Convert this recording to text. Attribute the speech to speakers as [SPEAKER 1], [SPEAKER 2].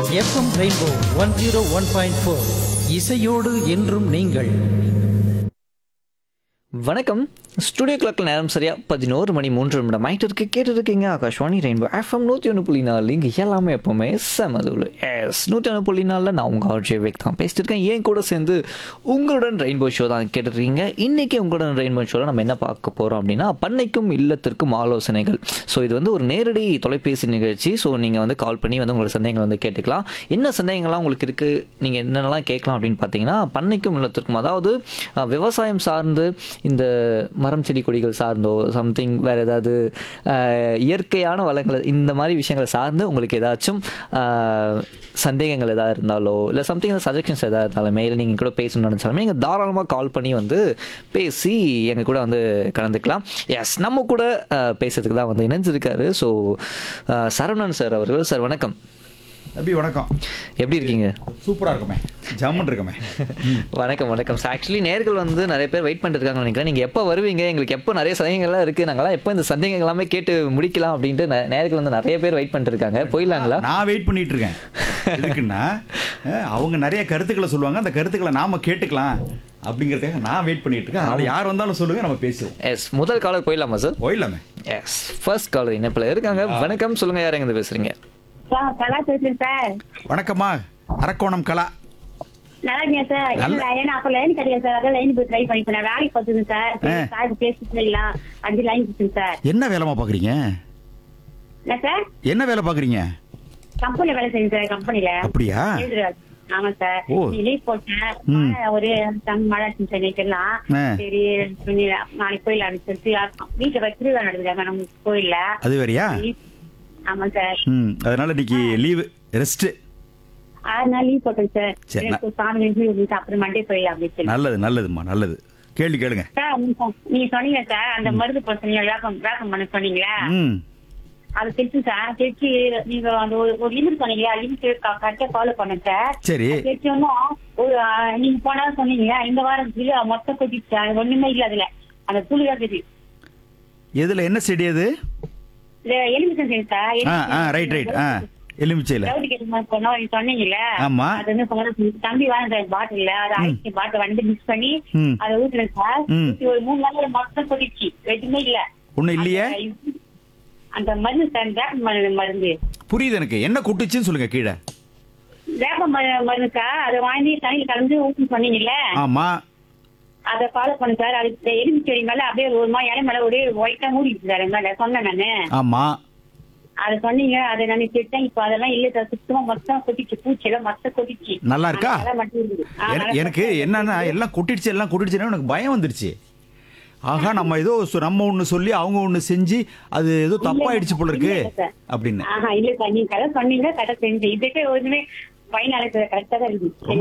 [SPEAKER 1] FM rainbow one zero one point four இசையோடு என்றும் நீங்கள்
[SPEAKER 2] வணக்கம் ஸ்டுடியோ கிளாக்ல நேரம் சரியா பதினோரு மணி மூன்று நிமிடம் ஆயிட்டு இருக்கு கேட்டு இருக்கீங்க ஆகாஷ்வாணி ரெயின்போ எஃப்எம் நூற்றி ஒன்று புள்ளி நாலு இங்கே எல்லாமே எப்பவுமே செமதுல எஸ் நூற்றி ஒன்று புள்ளி நாலில் நான் உங்கள் ஆர்ஜே வேக் தான் பேசிட்டு இருக்கேன் என் கூட சேர்ந்து உங்களுடன் ரெயின்போ ஷோ தான் கேட்டுருக்கீங்க இன்னைக்கு உங்களுடன் ரெயின்போ ஷோவில் நம்ம என்ன பார்க்க போகிறோம் அப்படின்னா பண்ணைக்கும் இல்லத்திற்கும் ஆலோசனைகள் ஸோ இது வந்து ஒரு நேரடி தொலைபேசி நிகழ்ச்சி ஸோ நீங்கள் வந்து கால் பண்ணி வந்து உங்களோட சந்தேகங்கள் வந்து கேட்டுக்கலாம் என்ன சந்தேகங்கள்லாம் உங்களுக்கு இருக்குது நீங்கள் என்னென்னலாம் கேட்கலாம் அப்படின்னு பார்த்தீங்கன்னா பண்ணைக்கும் இல்லத்திற்கும் அதாவது அஹ், விவசாயம் சார்ந்து இந்த மரம் செடி கொடிகள் சார்ந்தோ சம்திங் வேறு ஏதாவது அஹ், இயற்கையான வளங்களை இந்த மாதிரி விஷயங்களை சார்ந்து உங்களுக்கு ஏதாச்சும் அஹ், சந்தேகங்கள் ஏதாவது இருந்தாலோ இல்லை சம்திங் சஜஷன்ஸ் ஏதாவது இருந்தாலுமே இல்லை நீங்கள் கூட பேசணும்னு நினச்சாலுமே நீங்கள் தாராளமாக கால் பண்ணி வந்து பேசி எங்கள் கூட வந்து கலந்துக்கலாம் எஸ் நம்ம கூட அஹ், பேசுறதுக்கு தான் வந்து இணைஞ்சிருக்காரு ஸோ சரவணன் சார் அவர்கள் சார் வணக்கம்
[SPEAKER 3] தம்பி வணக்கம்
[SPEAKER 2] எப்படி இருக்கீங்க
[SPEAKER 3] சூப்பரா இருக்குமே ஜம்முன்னு இருக்குமே
[SPEAKER 2] வணக்கம் வணக்கம் சார் ஆக்சுவலி நேர்கள் வந்து நிறைய பேர் வெயிட் பண்ணிட்டு இருக்காங்க நினைக்கிறேன் நீங்கள் எப்போ வருவீங்க எங்களுக்கு எப்போ நிறைய சந்தேகங்கள்லாம் இருக்குது நாங்களாம் எப்போ இந்த சந்தேகங்கள் எல்லாமே கேட்டு முடிக்கலாம் அப்படின்ட்டு நே- நேர்கள் வந்து நிறைய பேர் வெயிட் பண்ணிட்டு இருக்காங்க போயிடலாங்களா
[SPEAKER 3] நான் வெயிட் பண்ணிட்டு இருக்கேன் எதுக்குன்னா அஹ், அவங்க நிறைய கருத்துக்களை சொல்லுவாங்க அந்த கருத்துக்களை நாம கேட்டுக்கலாம் அப்படிங்கிறதுக்காக நான் வெயிட் பண்ணிட்டு இருக்கேன் அதனால யார் வந்தாலும் சொல்லுங்க நம்ம பேசுவோம்
[SPEAKER 2] எஸ் முதல் காலர் போயிடலாமா சார்
[SPEAKER 3] போயிடலாமே
[SPEAKER 2] எஸ் ஃபர்ஸ்ட் காலர் இணைப்பில் இருக்காங்க வணக்கம் சொல்லுங்க யார் எங்க பேசுறீங்க
[SPEAKER 4] சார் கலா பேசுறேன் சார்
[SPEAKER 3] வணக்கம்மா அரக்கோணம் கலா
[SPEAKER 4] நல்லா இருக்கீங்க சார்
[SPEAKER 3] நல்ல-
[SPEAKER 4] இல்ல ஏன்னா அப்ப லைன் கிடையாது சார் அதான் லைன் போய் ட்ரை பண்ணி இப்ப நான் வேலைக்கு பார்த்துருந்தேன் சார் சரி,
[SPEAKER 3] ஆ.
[SPEAKER 4] சார் பேசிட்டு அஞ்சு லைன் கொடுத்துருங்க சார்
[SPEAKER 3] என்ன வேலைமா பாக்குறீங்க
[SPEAKER 4] என்ன சார்
[SPEAKER 3] என்ன வேலை பாக்குறீங்க
[SPEAKER 4] கம்பெனில வேலை செய்யுங்க சார் கம்பெனில
[SPEAKER 3] அப்படியா
[SPEAKER 4] ஆமா சார்
[SPEAKER 3] ஓ.
[SPEAKER 4] லீவ் போட்டேன்
[SPEAKER 3] ம்.
[SPEAKER 4] மழை ஒரு தம் மழை இருந்துச்சு சார் நைட்டெல்லாம்
[SPEAKER 3] ஆ.
[SPEAKER 4] சரி சொல்லி நாளைக்கு போயிடலாம் சொல்லிட்டு வீட்டுல போய் திருவிழா நடந்துருக்காங்க நம்ம கோயில்ல
[SPEAKER 3] அது வேறையா
[SPEAKER 4] ஆமா சார்
[SPEAKER 3] ம் அதனால இன்னைக்கு லீவு ரெஸ்ட்
[SPEAKER 4] அதனால லீவ் போட்டேன் சார்
[SPEAKER 3] சரி, நான்-
[SPEAKER 4] எனக்கு சாமி லீவ் இருந்துச்சு அப்புறம் மண்டே போயிடலாம் அப்படின்னு சொல்லி
[SPEAKER 3] நல்லது நல்லதும்மா நல்லது கேள்வி கேளுங்க
[SPEAKER 4] சார் நீங்க- நீங்க சொன்னீங்க சார் அந்த மருந்து போட சொன்னீங்க வேப்பம் வேப்பம் பண்ண சொன்னீங்களா
[SPEAKER 3] ம்
[SPEAKER 4] அது தெரிச்சு சார் தெரிச்சு நீங்க அந்த ஒரு ஒரு லிமிட் சொன்னீங்களா லிமிட் கரெக்டா ஃபாலோ பண்ணேன் சார்
[SPEAKER 3] சரி
[SPEAKER 4] தெரிச்சு ஒன்றும் ஒரு ஆ, நீங்க போனா சொன்னீங்க இந்த வாரம் இல்ல மொத்தம் கொட்டிச்சு அது ஒண்ணுமே இல்ல அதுல அந்த துளி தான் தெரியும்
[SPEAKER 3] எதுல என்ன செடி அது
[SPEAKER 4] எலுமிச்சம் சரி சார்
[SPEAKER 3] ஆ ஆ ரைட் ரைட் ஆ எலுமிச்சையில
[SPEAKER 4] ரவுடி கேட்டு மாதிரி போனோம் நீங்க சொன்னீங்கல்ல
[SPEAKER 3] ஆமா.
[SPEAKER 4] அது வந்து சொன்ன தம்பி வாங்க பாட்டில் அது ஐஸ் பாட்டில் வந்து மிக்ஸ் பண்ணி
[SPEAKER 3] ம்.
[SPEAKER 4] அதை ஊத்துறேன் சார்
[SPEAKER 3] ம்.
[SPEAKER 4] ஊத்தி ஒரு மூணு நாள் மொத்தம் கொட்டிச்சு எதுவுமே இல்ல
[SPEAKER 3] ஒண்ணும் இல்லையே
[SPEAKER 4] அந்த- அந்த மருந்து சார் வேப்ப மருந்து மருந்து
[SPEAKER 3] புரியுது எனக்கு என்ன குட்டுச்சுன்னு சொல்லுங்க கீழே
[SPEAKER 4] வேப்ப ம- மருந்துக்கா அதை வாங்கி தண்ணியில் கலந்து ஊற்றி சொன்னீங்கல்ல
[SPEAKER 3] ஆமா
[SPEAKER 4] அதை ஃபாலோ பண்ணு சார் அது எலும்பு செடி மேல அப்படியே ஒரு மாதிரி இலை மேல ஒரே ஒயிட்டா மூடிட்டு சார் மேல சொன்னேன் நானு
[SPEAKER 3] ஆமா
[SPEAKER 4] அதை சொன்னீங்க அதை நான் கேட்டேன் இப்ப அதெல்லாம் இல்ல சார் சுத்தமா மொத்தம் கொட்டிச்சு பூச்சி எல்லாம் மொத்தம் கொட்டிச்சு
[SPEAKER 3] நல்லா இருக்கா?
[SPEAKER 4] ஆனா, அதெல்லாம் மட்டும் இருக்குது. ஆ,
[SPEAKER 3] என-
[SPEAKER 4] நல்லா
[SPEAKER 3] எனக்கு
[SPEAKER 4] இருக்கு.
[SPEAKER 3] என்னன்னா எல்லாம் கொட்டிடுச்சு எல்லாம் கொட்டிடுச்சுன்னா எனக்கு பயம் வந்துருச்சு ஆகா நம்ம ஏதோ சொ- நம்ம ஒண்ணு சொல்லி அவங்க ஒண்ணு செஞ்சு அது ஏதோ தப்பாயிடுச்சு போல இருக்கு
[SPEAKER 4] இல்ல சார்.
[SPEAKER 3] அப்படின்னு
[SPEAKER 4] ஆஹா இல்ல சார் நீங்க கதை சொன்னீங்க கதை செஞ்சு இதுக்கே ஒண்ணுமே பயனாளர் கரெக்டா தான் இருக்கு